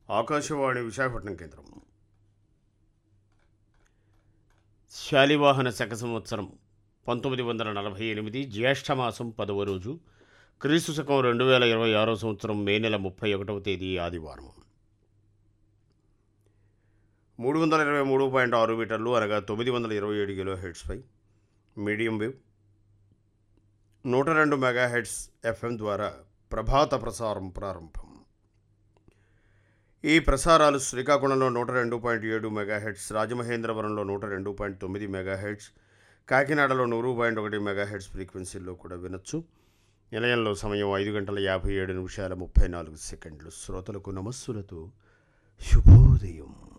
ఆకాశవాణి విశాఖపట్నం కేంద్రం శాలివాహన శక సంవత్సరం పంతొమ్మిది వందల నలభై ఎనిమిది జ్యేష్ఠమాసం పదవ రోజు క్రీస్తు శకం రెండు వేల ఇరవై ఆరో సంవత్సరం మే నెల ముప్పై ఒకటవ తేదీ ఆదివారం మూడు వందల ఇరవై మూడు పాయింట్ ఆరు మీటర్లు అనగా తొమ్మిది వందల ఇరవై ఏడు కిలో హెడ్స్పై మీడియం వేవ్ నూట రెండు మెగా హెడ్స్ ఎఫ్ఎం ద్వారా ప్రభాత ప్రసారం ప్రారంభం ఈ ప్రసారాలు శ్రీకాకుళంలో నూట రెండు పాయింట్ ఏడు మెగాహెడ్స్ రాజమహేంద్రవరంలో నూట రెండు పాయింట్ తొమ్మిది మెగాహెడ్స్ కాకినాడలో నూరు పాయింట్ ఒకటి మెగాహెడ్స్ ఫ్రీక్వెన్సీల్లో కూడా వినొచ్చు నిలయంలో సమయం ఐదు గంటల యాభై ఏడు నిమిషాల ముప్పై నాలుగు సెకండ్లు శ్రోతలకు నమస్సులతో శుభోదయం